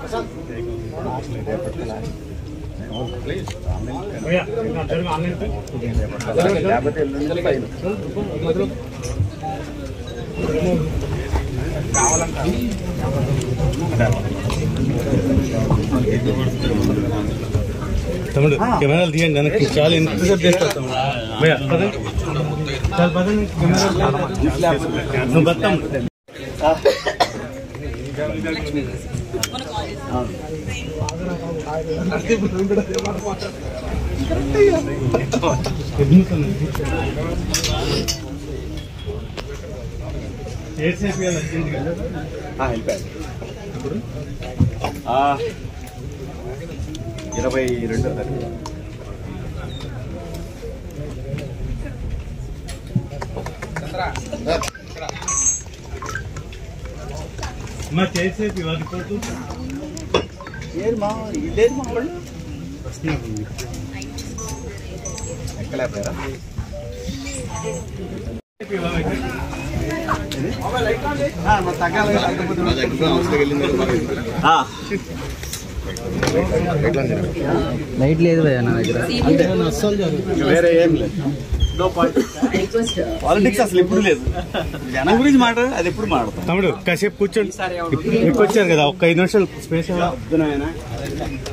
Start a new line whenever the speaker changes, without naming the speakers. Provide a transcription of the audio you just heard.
తమ్ముడు కెమెరాలు తీయండి వెనక్కి చాలా ఎంతసేపు చేస్తావు తమ్ముడు భయ్యా, పదండి. చాలా పదండి కెమెరాలు నువ్వు బతాం
ఇరవై రెండో తారీఖు
మా చేసేది వారి ఫోటో
ఏది మా ఇదేది మా వాళ్ళు ఎక్కలేకపోయారా
లైట్ లేదు భయ్యా నా దగ్గర
వేరే ఏం లేదు పాలిటిక్స్ అసలు ఎప్పుడు లేదు జనం గురించి మాట్లాడు అది ఎప్పుడు మాట్లాడతాం
తమ్ముడు కాసేపు కూర్చోండి ఇప్పుడు వచ్చారు కదా ఒక్క ఐదు నిమిషాలు స్పేస్
వద్దు నాయనా.